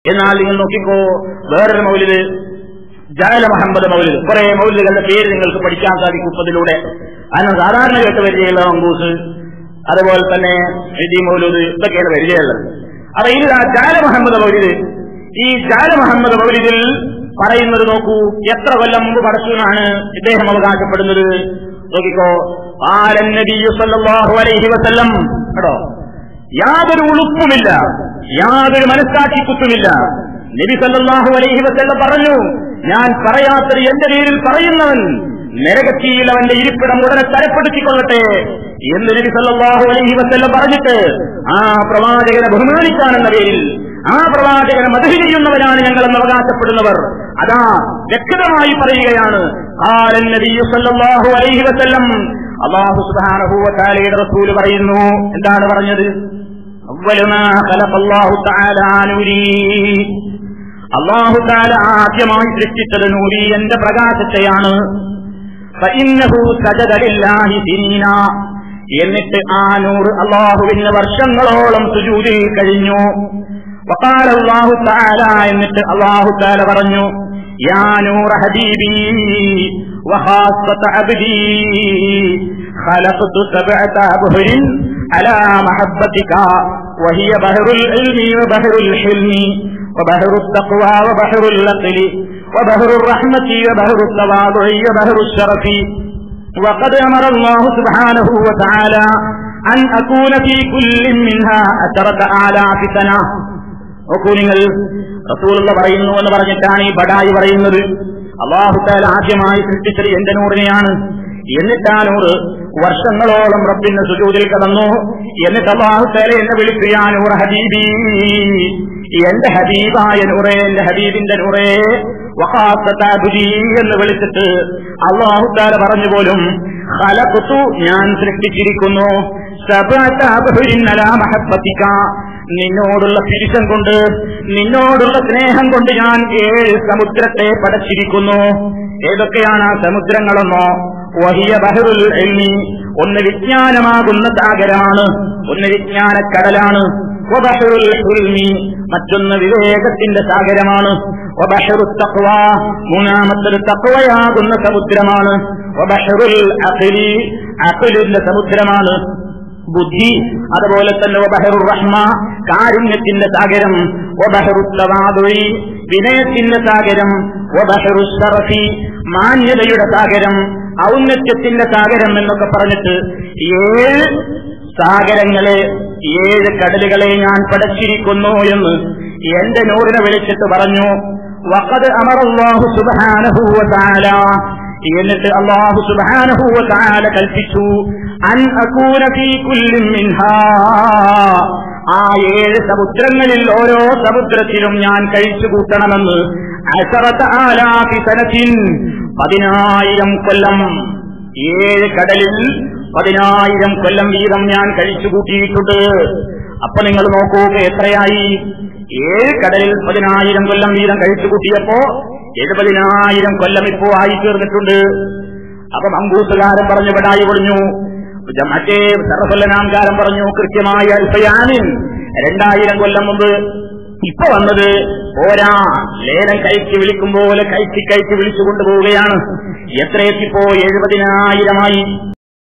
എന്നാൽ നിങ്ങൾ നോക്കിക്കോ വേറൊരു മൗലിദ് ജാല മുഹമ്മദ് മൗലിദ് കുറെ മൗലിദുകളുടെ പേര് നിങ്ങൾക്ക് പഠിക്കാൻ സാധിക്കും ഇപ്പതിലൂടെ അതിന് സാധാരണ കേട്ട് പരിചയമുള്ള മങ്കൂസ് അതുപോലെ തന്നെ ഇടി മൗലൂദ് ഇതൊക്കെയാണ് പരിചയമുള്ളത് അപ്പൊ ഇത് ആ ജാല മുഹമ്മദ് മൗലിദ് ഈ ജാല മുഹമ്മദ് മൗലിദിൽ പറയുന്നത് നോക്കൂ എത്ര കൊല്ലം മുമ്പ് പടച്ചുവെന്നാണ് ഇദ്ദേഹം അവകാശപ്പെടുന്നത് നോക്കിക്കോ ആലൻ നബിയു സല്ലല്ലാഹു അലൈഹി വസല്ലം കേട്ടോ യാതൊരു ഉളുപ്പുമില്ല യാതൊരു മനസ്സാക്ഷി കുത്തുമില്ല നബി സല്ലല്ലാഹു അലൈഹി വസല്ലം പറഞ്ഞു ഞാൻ പറയാത്തത് എന്റെ പേരിൽ പറയുന്നവൻ നരകത്തിയിൽ അവന്റെ ഇരിപ്പിടം ഉടനെ തരപ്പെടുത്തിക്കൊള്ളട്ടെ എന്ന് നബി സല്ലല്ലാഹു അലൈഹി വസല്ലം പറഞ്ഞിട്ട് ആ പ്രവാചകനെ ബഹുമാനിക്കാനെന്ന പേരിൽ ആ പ്രവാചകനെ മധു ചെയ്യുന്നവരാണ് ഞങ്ങളെന്ന് അവകാശപ്പെടുന്നവർ അതാ വ്യക്തമായി പറയുകയാണ് ആലൻ നബിയു സല്ലല്ലാഹു അലൈഹി വസല്ലം അള്ളാഹു സുബ്ഹാനഹു വ തആലയുടെ റസൂൽ പറയുന്നു എന്താണ് പറഞ്ഞത് അവ്വലുമാ ഖലഖല്ലാഹു തആല നൂരി അള്ളാഹു താല ആദ്യമായി സൃഷ്ടിച്ചത് നൂരി എന്റെ പ്രകാശത്തെയാണ് ഫഇന്നഹു സജദ ലില്ലാഹി സിനീന എന്നിട്ട് ആ നൂറ് അള്ളാഹുവിന് വർഷങ്ങളോളം സുജൂദിൽ കഴിഞ്ഞു വഖാല അല്ലാഹു തആല എന്നിട്ട് അല്ലാഹു തആല പറഞ്ഞു യാ നൂറ ഹബീബി വഖാസത അബ്ദി ഖലഖതു സബഅത അബ്ഹുരിൻ അലാ മഹബ്ബതിക وهي بحر العلم وبحر الحلم وبحر التقوى وبحر العقل وبحر الرحمة وبحر التواضع وبحر الشرف وقد أمر الله سبحانه وتعالى أن أكون في كل منها عشرة آلاف سنة നോക്കൂ നിങ്ങൾ റസൂലുള്ള പറയുന്നു എന്ന് പറഞ്ഞിട്ടാണ് ഈ ബഡായി പറയുന്നത് അള്ളാഹുത്താൽ ആദ്യമായി സൃഷ്ടിച്ചത് എന്റെ നൂറിനെയാണ് എന്നിട്ട് ആ നൂറ് വർഷങ്ങളോളം റബ്ബിന്റെ സുജൂതിൽ കടന്നു എന്നിട്ട് അള്ളാഹുത്താലെ എന്നെ വിളിച്ചു ആ നൂറ് ഹബീബി എന്റെ ഹബീബായ നൂറേ എന്റെ ഹബീബിന്റെ നൂറേ വഹാസതാബുദി എന്ന് വിളിച്ചിട്ട് അള്ളാഹുത്താല പറഞ്ഞു പോലും ഖലഖ്തു ഞാൻ സൃഷ്ടിച്ചിരിക്കുന്നു സബഅത അബ്ഹുരിൻ അലാ മഹബ്ബതിക നിന്നോടുള്ള പിരിശം കൊണ്ട് നിന്നോടുള്ള സ്നേഹം കൊണ്ട് ഞാൻ ഏഴ് സമുദ്രത്തെ പടച്ചിരിക്കുന്നു ഏതൊക്കെയാണ് ആ സമുദ്രങ്ങളെന്നോ വഹിയ ബഹറുൽ എൽമി ഒന്ന് വിജ്ഞാനമാകുന്ന സാഗരമാണ് ഒന്ന് വിജ്ഞാനക്കടലാണ് വബഹറുൽ ഹുൽമി മറ്റൊന്ന് വിവേകത്തിന്റെ സാഗരമാണ് വബഹറു തഖ്വ മൂന്നാമത്തൊരു തഖ്വയാകുന്ന സമുദ്രമാണ് വബഹറുൽ അഖ്ലി അഖ്ലിന്റെ സമുദ്രമാണ് ബുദ്ധി അതുപോലെ തന്നെ ഒബഹറു റഹ്മ കാരുണ്യത്തിന്റെ സാഗരം ഒബഹറു തവാദുഴി വിനയത്തിന്റെ സാഗരം ഒബഹറു ഷറഫി മാന്യതയുടെ സാഗരം ഔന്നത്യത്തിന്റെ സാഗരം എന്നൊക്കെ പറഞ്ഞിട്ട് ഏഴ് സാഗരങ്ങളെ ഏഴ് കടലുകളെ ഞാൻ പടച്ചിരിക്കുന്നു എന്ന് എന്റെ നൂറിനെ വിളിച്ചിട്ട് പറഞ്ഞു വഖദ് അമറല്ലാഹു സുബ്ഹാനഹു വ തആല എന്നിട്ട് അള്ളാഹു സുബ്ഹാനഹു വ തആല കൽപ്പിച്ചു അൻ അകൂന ഫീ കുല്ലിൻ മിൻഹാ ആ ഏഴ് സമുദ്രങ്ങളിൽ ഓരോ സമുദ്രത്തിലും ഞാൻ കഴിച്ചു കൂട്ടണമെന്ന് അസറത്ത് ആലാഫി സനത്തിൻ പതിനായിരം കൊല്ലം ഏഴ് കടലിൽ പതിനായിരം കൊല്ലം വീതം ഞാൻ കഴിച്ചു കൂട്ടിയിട്ടുണ്ട് അപ്പൊ നിങ്ങൾ നോക്കൂ എത്രയായി ഏഴ് കടലിൽ പതിനായിരം കൊല്ലം വീതം കഴിച്ചു കൂട്ടിയപ്പോ എഴുപതിനായിരം കൊല്ലം ഇപ്പോ ആയി തീർന്നിട്ടുണ്ട് അപ്പൊ മങ്കൂസുകാരൻ പറഞ്ഞു വിടായി പൊളിഞ്ഞു മറ്റേ സർവല്ലനാംകാരൻ പറഞ്ഞു കൃത്യമായ അൽഫയാനിൻ രണ്ടായിരം കൊല്ലം മുമ്പ് ഇപ്പൊ വന്നത് പോരാ ലേലം കയറ്റി വിളിക്കും പോലെ കയറ്റി കയറ്റി വിളിച്ചു കൊണ്ടുപോവുകയാണ് എത്രയെത്തിപ്പോ എഴുപതിനായിരമായി